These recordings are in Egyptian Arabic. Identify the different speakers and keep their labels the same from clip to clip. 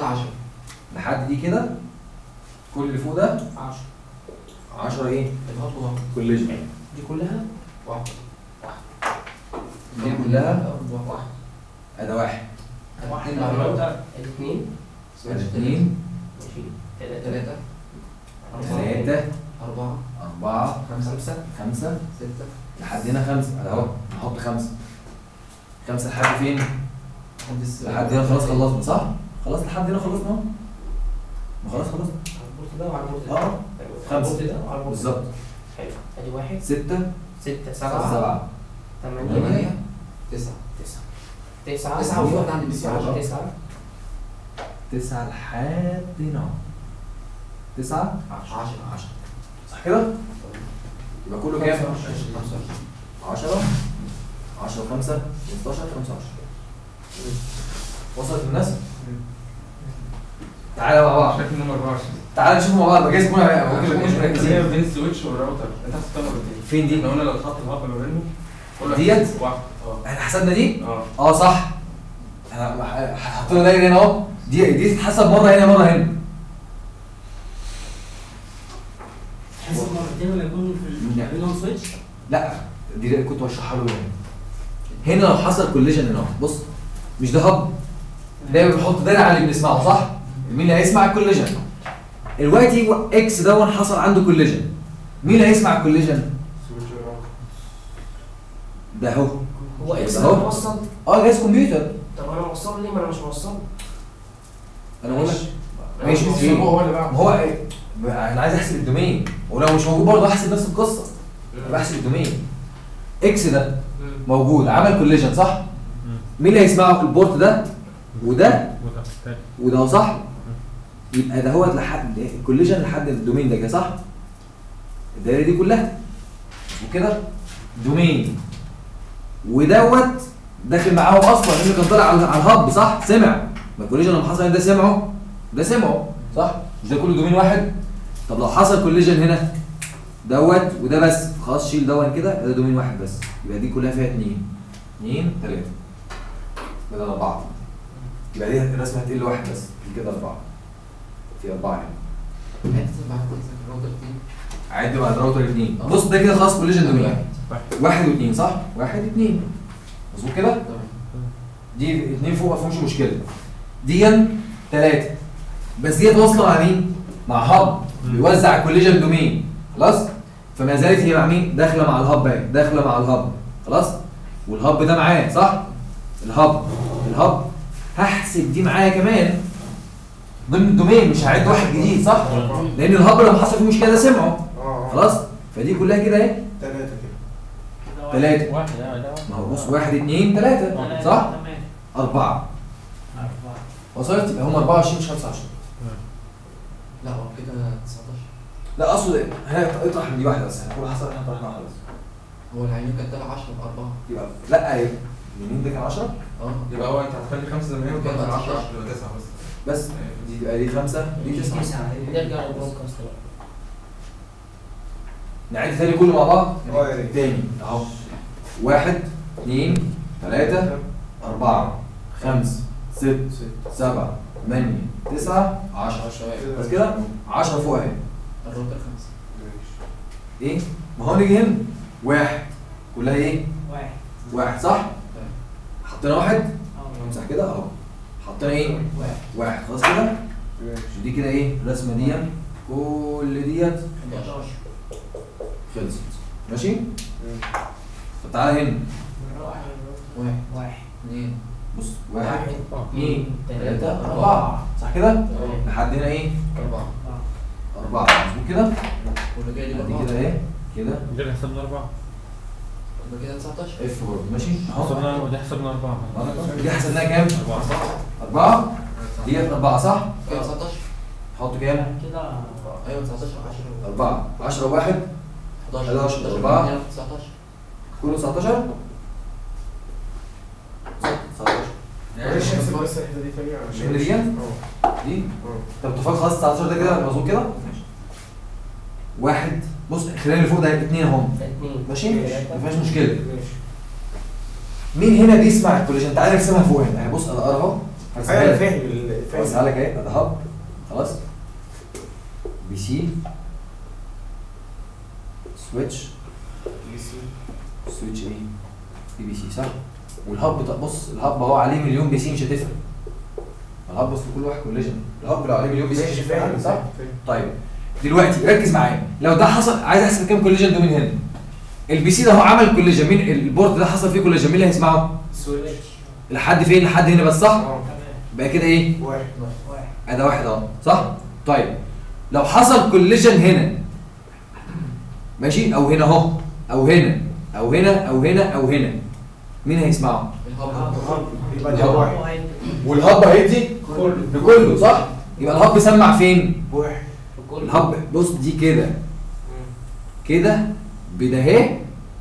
Speaker 1: 10
Speaker 2: لحد دي كده كل اللي فوق ده
Speaker 1: 10
Speaker 2: 10 ايه
Speaker 1: الهب واحد
Speaker 2: كوليجن
Speaker 1: دي كلها واحد
Speaker 2: دي كلها
Speaker 1: واحد
Speaker 2: ادي واحد
Speaker 1: واحد
Speaker 3: واحد
Speaker 1: مع
Speaker 3: لو
Speaker 1: الهب.
Speaker 3: انت الاثنين
Speaker 2: ادي اثنين
Speaker 3: ماشي ثلاثة
Speaker 1: ثلاثة
Speaker 2: ثلاثة
Speaker 1: أربعة
Speaker 2: أربعة
Speaker 1: خمسة
Speaker 2: خمسة
Speaker 1: ستة
Speaker 2: لحد هنا خمسة ادي اهو نحط خمسة خمسة لحد فين؟
Speaker 1: لحد الس-
Speaker 2: لحد هنا خلاص خلصنا صح؟ خلاص لحد هنا خلصنا اهو ما خلاص خلاص
Speaker 3: على البورت ده وعلى البورت ده
Speaker 2: اه
Speaker 3: أيوة. على
Speaker 2: خمسة.
Speaker 3: البورت ده وعلى البورت ده
Speaker 2: بالظبط
Speaker 3: حلو ادي واحد
Speaker 2: ستة
Speaker 3: ستة سبعة
Speaker 2: سبعة
Speaker 3: ثمانية
Speaker 1: ثمانية تسعة
Speaker 3: تسعة تسعة
Speaker 1: تسعة وفي واحدة عند
Speaker 3: تسعة
Speaker 1: التسعة.
Speaker 3: تسعة
Speaker 2: تسعة لحد هنا اهو. تسعة
Speaker 1: عشرة
Speaker 2: عشرة صح كده؟ يبقى كله كام؟
Speaker 1: خمسة
Speaker 2: عشرة عشرة خمسة 15 15 وصلت الناس؟ تعالى مع بعض
Speaker 4: شايف النمر 24
Speaker 2: تعالى نشوف مع بعض جايز تكون ممكن تكون مش
Speaker 4: هي
Speaker 2: مركزين
Speaker 4: بين السويتش والراوتر انت هتختار مرتين
Speaker 2: فين دي؟
Speaker 4: احنا قلنا لو اتحط الهب ما بينهم كل واحد
Speaker 2: ديت؟
Speaker 4: واحد اه
Speaker 2: احنا حسبنا دي؟
Speaker 4: اه
Speaker 2: اه صح احنا ح- حطينا دايره هنا اهو دي دي تتحسب مره هنا مره هنا
Speaker 5: حسب مرتين ولا يكون في
Speaker 2: لا.
Speaker 5: ال- بينهم سويتش
Speaker 2: لا دي اللي كنت بشرحها له هنا هنا لو حصل كوليجن هنا اهو بص مش ده هب دايما بنحط دايره على اللي بنسمعه صح؟ مين اللي هيسمع الكوليجن؟ دلوقتي اكس دون حصل عنده كوليجن مين اللي هيسمع الكوليجن؟
Speaker 4: سويتش والراوتر
Speaker 2: ده اهو
Speaker 3: هو اكس
Speaker 2: أهو.
Speaker 3: ده موصل
Speaker 2: اه جهاز كمبيوتر
Speaker 3: طب انا موصله ليه ما انا مش موصله
Speaker 2: انا بقول لك ماشي
Speaker 4: ماشي
Speaker 2: فين؟
Speaker 4: هو اللي بعد
Speaker 2: ما هو إيه؟ انا عايز احسب الدومين ولو مش موجود برضه هحسب نفس القصه بحسب الدومين اكس ده موجود عمل كوليجن صح؟ مين اللي هيسمعه البورت ده وده وده هو صح؟ يبقى ده هو لحد الكوليجن لحد الدومين ده كده صح؟ الدايره دي كلها وكده دومين ودوت داخل معاهم اصلا لانه كان طالع على على الهب صح؟ سمع ما الكوليجن لما حصل ده سمعه ده سمعه صح؟ مش ده كله دومين واحد؟ طب لو حصل كوليجن هنا دوت وده بس خلاص شيل دون كده ده دومين واحد بس يبقى دي كلها فيها اتنين اتنين تلاته بدل اربعه يبقى دي الرسمه هتقل واحد بس دي كده اربعه في اربعه هنا
Speaker 1: حتة بعد كده الراوتر دي
Speaker 2: عد بعد الراوتر اتنين بص ده كده خلاص كوليجن دومين
Speaker 1: واحد
Speaker 2: واحد واثنين صح؟ واحد اثنين مظبوط كده؟
Speaker 1: تمام
Speaker 2: دي اثنين فوق ما فيهمش مشكله دي ثلاثه بس ديت واصله مع مين؟ مع هب بيوزع الكوليجن دومين خلاص؟ فما زالت هي مع مين؟ داخله مع الهب اهي داخله مع الهب خلاص؟ والهب ده معاه صح؟ الهب الهب هحسب دي معايا كمان ضمن الدومين مش هعد واحد جديد صح؟ لان الهب لما حصل فيه مشكله ده سمعه
Speaker 4: اه
Speaker 2: خلاص؟ فدي كلها كده اهي
Speaker 4: ثلاثة كده
Speaker 2: ثلاثة
Speaker 5: واحد اه ده
Speaker 2: ما هو بص واحد اثنين ثلاثة صح؟
Speaker 5: تمام
Speaker 2: أربعة
Speaker 5: أربعة
Speaker 2: وصلت يبقى هم 24 مش 25
Speaker 1: لا هو كده 19
Speaker 2: لا أقصد هنا اطرح من دي واحدة بس هنقول حصل هنا طرحنا واحدة بس
Speaker 1: هو العينين كانت طالعة 10 بأربعة
Speaker 2: يبقى لا ايه منين ده كان 10
Speaker 1: اه
Speaker 4: يبقى هو انت هتخلي خمسة زي ما هي وكده 10 يبقى 9 بس
Speaker 2: بس دي تبقى دي خمسة دي تسعة
Speaker 3: نرجع للبرودكاست بقى
Speaker 2: نعد تاني كله مع بعض
Speaker 4: اه يا ريت.
Speaker 2: تاني اهو واحد اثنين ثلاثة أربعة خمسة ست سبعة ثمانية تسعة 10
Speaker 1: 10
Speaker 2: بس كده 10 فوق اهي
Speaker 1: الراوتر خمسة
Speaker 2: ايه؟ ما هو نيجي هنا واحد كلها ايه؟
Speaker 5: واحد
Speaker 2: واحد صح؟ حطينا واحد
Speaker 5: اه
Speaker 2: امسح كده اهو حطينا ايه؟
Speaker 1: واحد
Speaker 2: واحد خلاص كده
Speaker 4: ماشي
Speaker 2: دي كده ايه الرسمه دي كل ديت
Speaker 1: 11
Speaker 2: خلصت ماشي طب تعالى هنا
Speaker 1: واحد
Speaker 5: واحد
Speaker 1: اثنين
Speaker 2: بص واحد
Speaker 3: واحد
Speaker 2: اثنين
Speaker 3: ثلاثة
Speaker 2: ثلاثة أربعة صح كده؟
Speaker 1: تمام.
Speaker 2: لحد هنا ايه؟
Speaker 1: أربعة
Speaker 2: أربعة مظبوط كده؟
Speaker 1: واللي جاي دي
Speaker 2: دي
Speaker 1: أربعة
Speaker 2: كده ايه؟ كده
Speaker 6: ده حسبنا أربعة
Speaker 1: يبقى كده 19
Speaker 2: اف برضه ماشي؟ اهو
Speaker 6: حسبنا ودي حسبنا أربعة
Speaker 2: دي حسبناها كام؟
Speaker 6: أربعة
Speaker 2: أربعة ديت أربعة صح؟
Speaker 1: كده 19
Speaker 2: حط كام؟
Speaker 5: كده
Speaker 1: أيوة 19 10
Speaker 2: أربعة 10 واحد
Speaker 1: 11
Speaker 2: 11 أربعة.
Speaker 1: 19
Speaker 2: كله 19 19
Speaker 4: معلش احسب بس الحته دي تاني عشان
Speaker 2: الحتة دي؟
Speaker 4: اه
Speaker 2: دي
Speaker 4: اه
Speaker 2: طب اتفقنا خلاص 19 ده كده مظبوط كده؟ واحد بص خلال اللي فوق ده هيبقى اثنين اهم
Speaker 3: اثنين
Speaker 2: ماشي؟ ما فيهاش مشكلة
Speaker 4: ماشي
Speaker 2: مين هنا بيسمع الكوليجن؟ تعالى نرسمها فوق هنا يعني بص انا اقرا اهو هرسمها
Speaker 4: ايوه
Speaker 2: لك.
Speaker 4: فاهم ال- فاهم
Speaker 2: هرسمها لك اهي ده هاب خلاص بي سي سويتش سويتش ايه بي بي سي صح والهب ده بص الهب اهو عليه مليون بي سي مش هتفرق الهب بص كل واحد كوليجن الهب لو عليه مليون بي سي مش
Speaker 4: ماشي
Speaker 2: هتفرق
Speaker 4: فاهم
Speaker 2: عندي، صح
Speaker 4: فاهم
Speaker 2: طيب دلوقتي ركز معايا لو ده حصل عايز احسب كام كوليجن دومين هنا البي سي ده هو عمل كوليجن مين البورد ده حصل فيه كوليجن مين اللي هيسمعه
Speaker 3: سويتش
Speaker 2: لحد فين لحد هنا بس صح
Speaker 4: اه
Speaker 2: بقى كده ايه
Speaker 4: واحد
Speaker 3: واحد
Speaker 2: ادي واحد اهو صح طيب لو حصل كوليجن هنا ماشي او هنا اهو او هنا او هنا او هنا او هنا مين هيسمعه
Speaker 1: الهب
Speaker 4: يبقى ده واحد
Speaker 2: والهب هيدي لكله صح يبقى الهب سمع فين
Speaker 4: واحد
Speaker 2: الهب بص دي كده كده بده اهي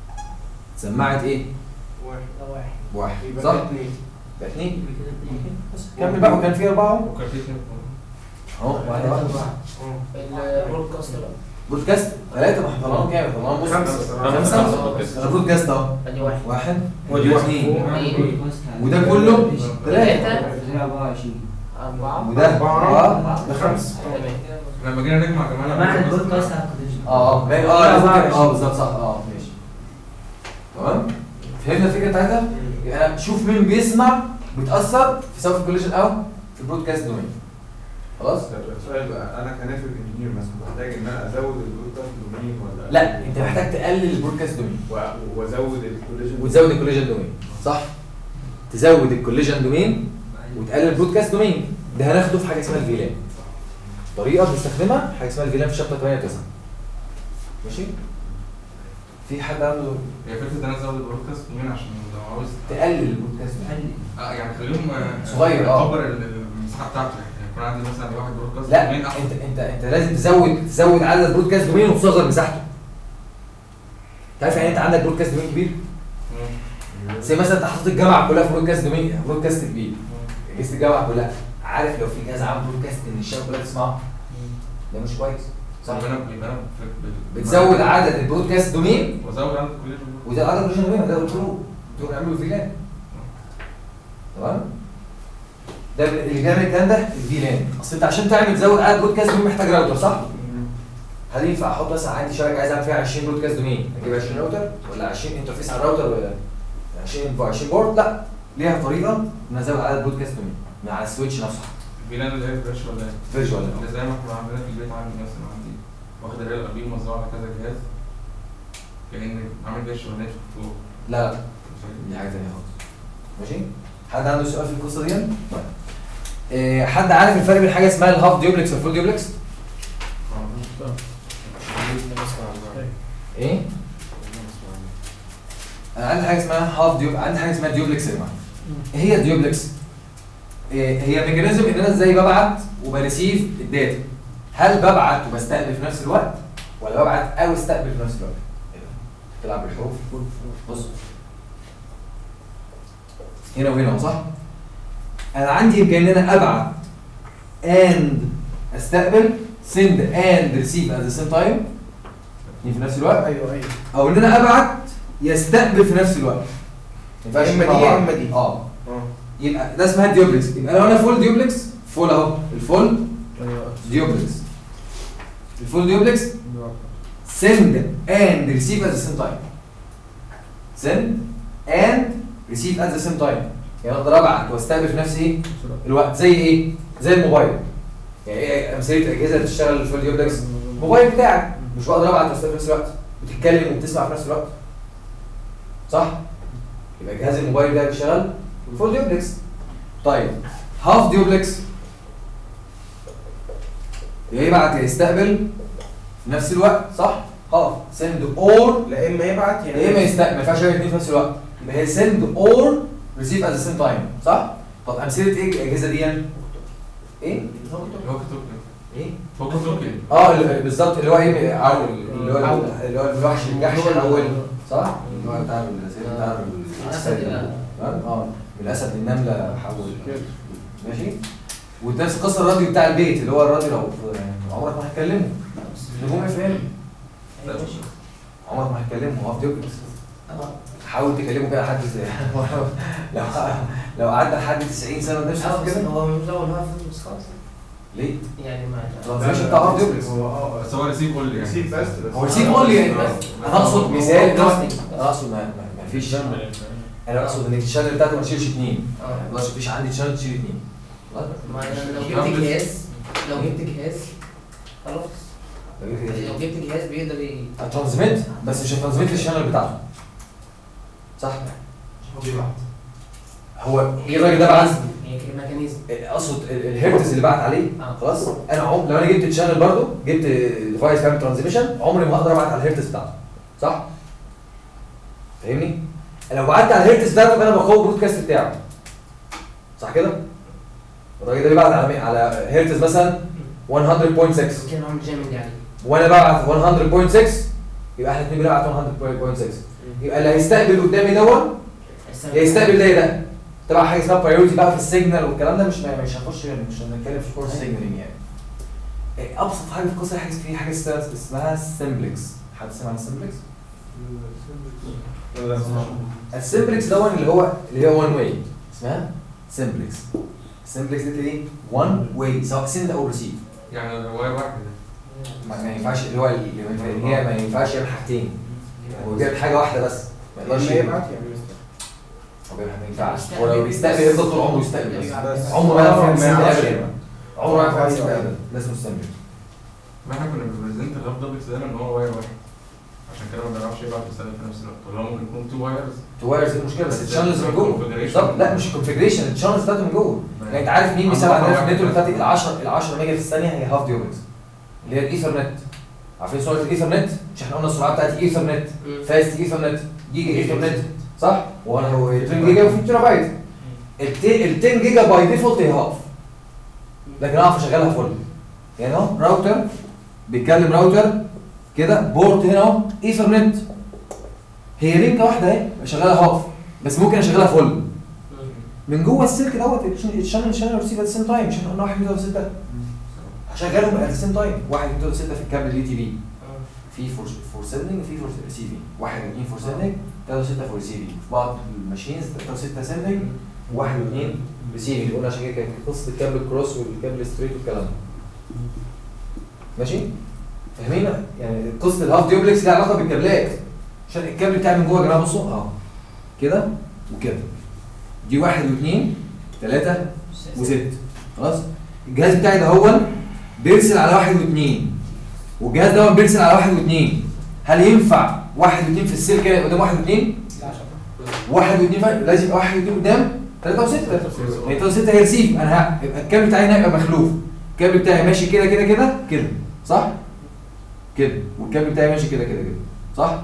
Speaker 2: سمعت ايه
Speaker 4: واحد
Speaker 3: ده واحد
Speaker 2: واحد
Speaker 4: يبقى
Speaker 2: صح
Speaker 4: ده اتنين
Speaker 2: يبقى اتنين بس كمل بقى وكان في اربعه
Speaker 4: وكان في اتنين
Speaker 2: اهو واحد واحد
Speaker 4: اه
Speaker 3: البرودكاست بقى
Speaker 2: بودكاست ثلاثه ما احنا طلعنا كام طلعنا بص
Speaker 4: خمسة.
Speaker 2: خمسه البودكاست اهو
Speaker 3: ادي واحد
Speaker 2: واحد
Speaker 4: ودي
Speaker 2: اثنين
Speaker 3: اثنين
Speaker 2: وده كله ثلاثه
Speaker 3: ثلاثة أربعة
Speaker 2: وده
Speaker 4: أربعة.
Speaker 2: اربعه
Speaker 4: ده خمسة
Speaker 3: تمام
Speaker 4: لما جينا نجمع كمان
Speaker 5: معنى البودكاست على الكوتيشن
Speaker 2: اه اه باقي- اه الفكرة- اه بالظبط صح اه ماشي تمام فهمنا الفكره بتاعتها يبقى انا شوف مين بيسمع بيتاثر في سواء في الكوليجن او في البرودكاست دومين خلاص
Speaker 7: السؤال بقى انا كناتورك انجينير مثلا محتاج ان انا ازود البرودكاست دومين ولا
Speaker 2: لا انت محتاج تقلل البرودكاست دومين
Speaker 7: و- وازود الكوليجن
Speaker 2: وتزود الكوليجن دومين صح تزود الكوليجن دومين وتقلل البرودكاست دومين ده هناخده في حاجه اسمها الفيلان طريقه بنستخدمها حاجه اسمها الفيلان في شابتر 8 و9 ماشي في حد عنده
Speaker 7: هي فكره ان انا ازود البرودكاست دومين عشان لو عاوز
Speaker 2: تقلل البرودكاست دومين
Speaker 7: اه يعني خليهم آه،
Speaker 2: صغير، اه.
Speaker 7: اكبر ال- المساحه بتاعته يعني يكون عندي مثلا واحد برودكاست
Speaker 2: لا
Speaker 7: دومين
Speaker 2: انت
Speaker 7: احسن
Speaker 2: انت انت لازم تزود تزود عدد البرودكاست دومين وتصغر مساحته انت عارف يعني انت عندك برودكاست دومين كبير زي مثلا انت حاطط الجامعه كلها في برودكاست دومين برودكاست كبير اجهزه الجامعه كلها عارف لو في جهاز عامل برودكاست ان الشبكه كلها تسمعه ده مش كويس صح
Speaker 7: يبقى انا يبقى انا في- بال-
Speaker 2: بتزود عدد البرودكاست دومين
Speaker 7: وازود عدد الكوليجن
Speaker 2: وده عدد الكوليجن دومين ده قلت له قلت له اعملوا فيلان تمام ده اللي بيعمل الكلام ده الفيلان اصل انت عشان تعمل تزود عدد برودكاست دومين محتاج راوتر صح؟ هل ينفع احط مثلا عندي شبكه عايز اعمل فيها 20 برودكاست دومين اجيب 20 راوتر ولا 20 انترفيس على الراوتر ولا 20 في 20 بورد لا ليها طريقه ان ازود عدد برودكاست دومين من على السويتش نفسه
Speaker 7: الفيلان اللي هي فريش ولا ايه؟
Speaker 2: فيرجوال
Speaker 7: اللي زي ما احنا عندنا في البيت عندي مثلا عندي واخد الريال القديم موزعه على كذا جهاز كأن عامل بيها شغلانات في الفلور
Speaker 2: لا لا دي حاجه ثانيه خالص ماشي حد عنده سؤال في القصه دي طيب إيه حد عارف الفرق بين حاجه اسمها الهاف ديوبلكس والفول ديوبلكس ايه انا عندي حاجه اسمها هاف ديوب عندي حاجه اسمها ديوبلكس يا جماعه ايه هي الديوبلكس إيه هي ميكانيزم ان انا ازاي ببعت وبريسيف الداتا هل ببعت وبستقبل في نفس الوقت ولا ببعت او استقبل في نفس الوقت إيه ده؟ تلعب بالحروف بص هنا وهنا أهو، صح انا عندي امكان ان انا ابعت and استقبل send and receive at the same time في نفس الوقت
Speaker 4: ايوه ايوه
Speaker 2: او ان انا ابعت يستقبل في نفس الوقت ما ينفعش
Speaker 4: يا إما
Speaker 2: مع
Speaker 4: دي يا
Speaker 2: بعض.
Speaker 4: إما دي.
Speaker 2: اه
Speaker 4: اه
Speaker 2: يبقى ده اسمها ديوبلكس يبقى لو انا فول ديوبلكس فول اهو الفول ديوبلكس الفول ديوبلكس send and receive at the same time send and receive at the same time يعني اقدر ابعت واستقبل في نفس ايه الوقت زي ايه زي الموبايل يعني ايه امثله الاجهزه اللي بتشتغل الفول ديوبلكس الموبايل بتاعك مش بقدر ابعت واستقبل في نفس الوقت بتتكلم وبتسمع في نفس الوقت صح يبقى جهاز الموبايل ده بيشتغل فول ديوبلكس طيب هاف ديوبلكس يا يبعت يا يستقبل في نفس الوقت صح هاف سند اور
Speaker 4: لا اما يبعت
Speaker 2: يا اما يستقبل ما ينفعش الاثنين في نفس الوقت يبقى هي سند اور ريسيف ات ذا سيم تايم صح طب امثله ايه الاجهزه دي يعني؟ ايه
Speaker 7: الوقت توكن
Speaker 2: ايه
Speaker 7: فوق توكن
Speaker 2: اه ال- بالظبط اللي هو ايه عول اللي هو اللي هو الوحش الجحش الاول صح اللي هو بتاع السيد بتاع
Speaker 3: الأسد إلى-
Speaker 2: تمام؟ اه من الاسد للنمله حول ماشي ونفس القصه الراديو بتاع البيت اللي هو الراديو لو عمرك ما هتكلمه نجوم اف ام عمرك ما هتكلمه هو ديوبلكس حاول تكلمه كده لحد زي لو لو قعدنا لحد 90 سنه نفس
Speaker 3: اه بس
Speaker 2: كده
Speaker 3: هو مش اول هو بس خلاص
Speaker 2: ليه؟
Speaker 3: يعني ما
Speaker 2: ترانزميشن بتاع هارد دوبلكس
Speaker 4: هو اه
Speaker 7: بس هو ريسيف اونلي يعني
Speaker 4: ريسيف بس بس
Speaker 2: هو ريسيف اونلي يعني
Speaker 7: آه.
Speaker 2: انا اقصد مثال
Speaker 3: هو
Speaker 2: انا
Speaker 3: casting.
Speaker 2: اقصد ما, ما ما فيش انا اقصد ان الشانل بتاعته ما تشيلش اثنين
Speaker 3: اه
Speaker 2: ما يقدرش مفيش عندي شانل تشيل اثنين
Speaker 3: ما أنا لو
Speaker 7: مش
Speaker 3: جبت
Speaker 7: عامل-
Speaker 3: جهاز لو جبت جهاز خلاص لو جبت جهاز بيقدر ي-
Speaker 2: ترانزميت بس مش هترانزميت الشانل بتاعته صح هو ايه الراجل ده بعت
Speaker 3: هي كده ميكانيزم
Speaker 2: اقصد ال- الهيرتز اللي بعت عليه
Speaker 3: اه.
Speaker 2: خلاص انا عم لو انا جبت الشانل برضو جبت ديفايس بيعمل ترانزميشن عمري ما هقدر ابعت على الهيرتز بتاعته صح؟ فاهمني؟ لو بعت على الهيرتز بتاعته يبقى انا بقوي البرودكاست بتاعه صح كده؟ الراجل ده بيبعت على على هيرتز مثلا 100.6
Speaker 3: ممكن نعمل جامد يعني
Speaker 2: وانا ببعت 100.6 يبقى احنا الاثنين بنبعت 100.6 يبقى اللي هيستقبل قدامي دون يستقبل ده ده تبع حاجه اسمها برايورتي بقى في السيجنال والكلام ده مش مش هنخش مش هنتكلم في كورس سيجنالينج يعني إيه، ابسط حاجه في القصه حاجه في حاجه اسمها اسمها سمبلكس حد سمع عن السمبلكس؟ السمبلكس دون اللي هو اللي هو وان واي اسمها سمبلكس السمبلكس دي ايه؟ وان واي سواء سند او ريسيف
Speaker 7: يعني واير واحد
Speaker 2: ما, ما ينفعش اللي هو اللي ما- هي ما ينفعش يعمل حاجتين هو جايب حاجه واحده بس ما يقدرش
Speaker 4: ما
Speaker 2: يعمل
Speaker 4: يبعت يعني مستر
Speaker 2: هو بيبقى ما ينفعش هو لو بيستقبل يفضل طول عمره يستقبل بس
Speaker 4: بس
Speaker 2: عمره ما يعرف
Speaker 4: آه،
Speaker 2: يعمل سند
Speaker 4: يعرفش
Speaker 2: ابدا
Speaker 4: يعمل.
Speaker 2: عمره ما يعرف يعمل سند
Speaker 4: أيوة.
Speaker 2: ابدا ده اسمه سمبلكس
Speaker 7: ما احنا كنا بنبريزنت الهاف دوبلكس دايما ان هو واير واحد عشان كده ما بنعرفش يبعت رساله في نفس الوقت ولا هو ممكن يكون تو وايرز
Speaker 2: تو وايرز دي المشكله بس
Speaker 7: بس
Speaker 2: الشانلز من جوه
Speaker 7: configuration.
Speaker 2: بالظبط لا مش كونفجريشن الشانلز بتاعته من جوه يعني انت عارف مين بيساعد عندنا في النتورك بتاعتي ال 10 ال 10 ميجا في الثانيه هي هاف ديوبلكس اللي هي الايثرنت عارفين سرعه الايثرنت مش احنا قلنا السرعه بتاعتي ايثرنت فاست ايثرنت جيجا ايثرنت صح وانا هو 2 جيجا وفي تيرا بايت ال 10 جيجا باي ديفولت هي هاف لكن اعرف اشغلها فل يعني اهو راوتر بيتكلم راوتر كده بورت هنا اهو ايثرنت هي لينكه واحده اهي شغاله هاف بس ممكن اشغلها فل من جوه السلك دوت الشانل الشانل ريسيف ات سيم تايم مش احنا قلنا 1 2 6 هشغلهم ات سيم تايم 1 2 6 في الكابل الاي تي بي في فور فور سيندنج وفي فور ريسيفنج 1 2 فور سيندنج 3 6 فور ريسيفنج في بعض الماشينز 3 6 سيندنج وواحد واثنين ريسيفنج قلنا عشان كده كانت قصه الكابل كروس والكابل ستريت والكلام ده ماشي فاهمين يعني قصه الهاف ديوبلكس ليها علاقه بالكابلات عشان الكابل بتاعي من جوه يا جماعه بصوا اهو كده وكده دي واحد واثنين ثلاثة وست خلاص الجهاز بتاعي ده هو بيرسل على واحد واثنين والجهاز ده بيرسل على واحد واثنين هل ينفع واحد واثنين في السلك كده قدام واحد واثنين؟ واحد واثنين فرق لازم يبقى واحد واثنين قدام ثلاثة وستة يعني ثلاثة وستة هي ريسيف انا ه- يبقى الكابل بتاعي هنا يبقى مخلوف الكابل بتاعي ماشي كده كده كده كده صح؟ كده والكابل بتاعي ماشي كده كده كده صح؟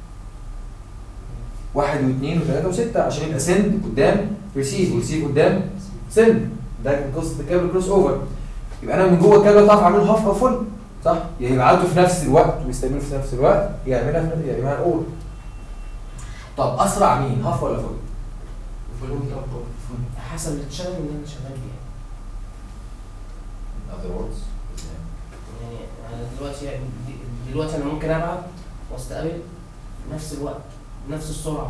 Speaker 2: واحد واثنين وثلاثة وستة عشان يبقى سند قدام ريسيف وريسيف قدام سند ده كان قصة الكابل كروس اوفر يبقى انا من جوه الكابل تعرف اعمله هاف او فول صح؟ يا يبعته في نفس الوقت ويستعمله في نفس الوقت يا يعملها في نفس يا يعملها اول طب اسرع مين هاف ولا فول؟
Speaker 3: حسب الشانل اللي انا شغال بيها
Speaker 2: In other words
Speaker 3: يعني انا دلوقتي دلوقتي انا ممكن ابعت واستقبل نفس الوقت نفس السرعه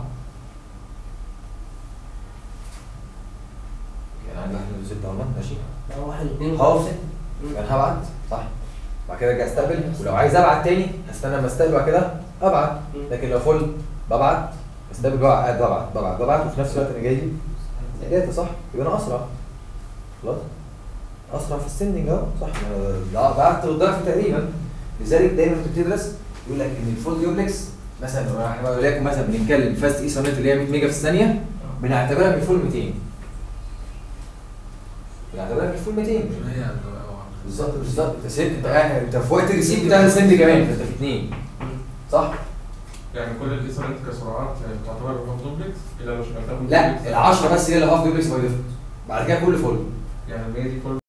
Speaker 2: يعني عندي واحد ستة اهو ماشي
Speaker 3: لو واحد اثنين
Speaker 2: هاف.
Speaker 3: وخمسة. مم.
Speaker 2: يعني هبعت صح بعد كده ارجع استقبل ولو عايز ابعت تاني هستنى اما استقبل بعد كده ابعت
Speaker 3: مم.
Speaker 2: لكن لو فل ببعت استقبل ببعت قاعد ببعت ببعت ببعت وفي نفس الوقت انا جاي لي داتا صح يبقى انا اسرع خلاص اسرع في السندنج اهو صح أنا بعت الضعف تقريبا لذلك دايما انت بتدرس يقول لك ان الفول ديوبلكس مثلا احنا وليكن مثلا بنتكلم فاست ايثرنت اللي هي 100 ميجا في الثانيه بنعتبرها من الفول 200 بنعتبرها من الفول 200 بالظبط بالظبط انت سند انت قاعد انت في وقت الريسيف بتاع السند كمان انت في اثنين صح؟
Speaker 7: يعني كل الايثرنت كسرعات تعتبر هاف دوبلكس الا لو شغلتها
Speaker 2: لا ال 10 بس هي اللي هاف دوبلكس باي ديفولت بعد كده كله فول
Speaker 7: يعني 100 دي فول